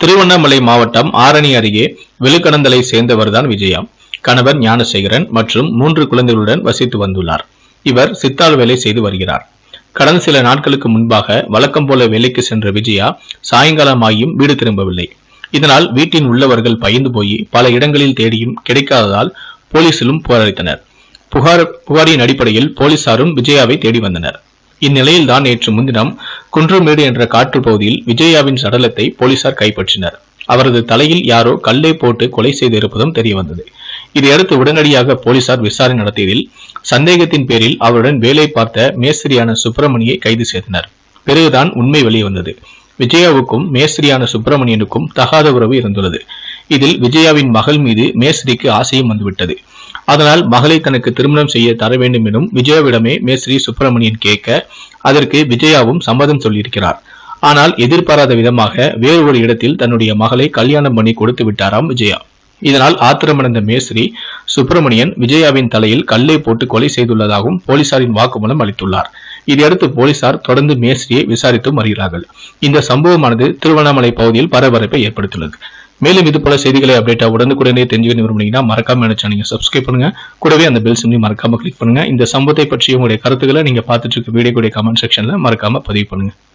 திருவண்ணாமலை மாவட்டம் ஆரணி அருகே வெளுக்கடந்தலை சேர்ந்தவர்தான் விஜயா கணவர் ஞானசேகரன் மற்றும் மூன்று குழந்தைகளுடன் வசித்து வந்துள்ளார் இவர் சித்தாள் வேலை செய்து வருகிறார் கடந்த சில நாட்களுக்கு முன்பாக வழக்கம் போல வேலைக்கு சென்ற விஜயா சாயங்காலமாகியும் வீடு திரும்பவில்லை இதனால் வீட்டின் உள்ளவர்கள் பயந்து போய் பல இடங்களில் தேடியும் கிடைக்காததால் போலீசிலும் போராடித்தனர் புகார் புகாரின் அடிப்படையில் போலீசாரும் விஜயாவை தேடி வந்தனர் இந்நிலையில்தான் நேற்று முன்தினம் குன்றமேடு என்ற காற்று பகுதியில் விஜயாவின் சடலத்தை போலீசார் கைப்பற்றினர் அவரது தலையில் யாரோ கல்லை போட்டு கொலை செய்திருப்பதும் தெரியவந்தது இதையடுத்து உடனடியாக போலீசார் விசாரணை நடத்தியதில் சந்தேகத்தின் பேரில் அவருடன் வேலை பார்த்த மேஸ்திரியான சுப்பிரமணியை கைது செய்தனர் பிறகுதான் உண்மை வெளிவந்தது விஜயாவுக்கும் மேஸ்திரியான சுப்பிரமணியனுக்கும் தகாத உறவு இருந்துள்ளது இதில் விஜயாவின் மகள் மீது மேஸ்திரிக்கு ஆசையும் வந்துவிட்டது அதனால் மகளை தனக்கு திருமணம் செய்ய தர வேண்டும் எனும் விஜயாவிடமே மேஸ்திரி சுப்பிரமணியன் கேட்க அதற்கு விஜயாவும் சம்மதம் சொல்லியிருக்கிறார் ஆனால் எதிர்பாராத விதமாக வேறு ஒரு இடத்தில் தன்னுடைய மகளை கல்யாணம் பண்ணி கொடுத்து விட்டாராம் விஜயா இதனால் ஆத்திரமடைந்த மேஸ்திரி சுப்பிரமணியன் விஜயாவின் தலையில் கல்லை போட்டு கொலை செய்துள்ளதாகவும் போலீசாரின் வாக்குமூலம் அளித்துள்ளார் இதையடுத்து போலீசார் தொடர்ந்து மேஸ்திரியை விசாரித்து வருகிறார்கள் இந்த சம்பவமானது திருவண்ணாமலை பகுதியில் பரபரப்பை ஏற்படுத்தியுள்ளது மேலும் இது போல செய்திகளை அப்டேட்டா உடனுக்குடனே தெரிஞ்சுக்க விரும்புனீங்கன்னா மறக்காம என்ன சேனலை சப்ஸ்கிரைப் பண்ணுங்க கூடவே அந்த பெல் சிம்லையும் மறக்காம கிளிக் பண்ணுங்க இந்த சம்பவத்தை பற்றி உங்களுடைய கருத்துக்களை நீங்க பார்த்துட்டு இருக்க வீடியோ கமெண்ட் செக்ஷன்ல மறக்காம பதிவு பண்ணுங்க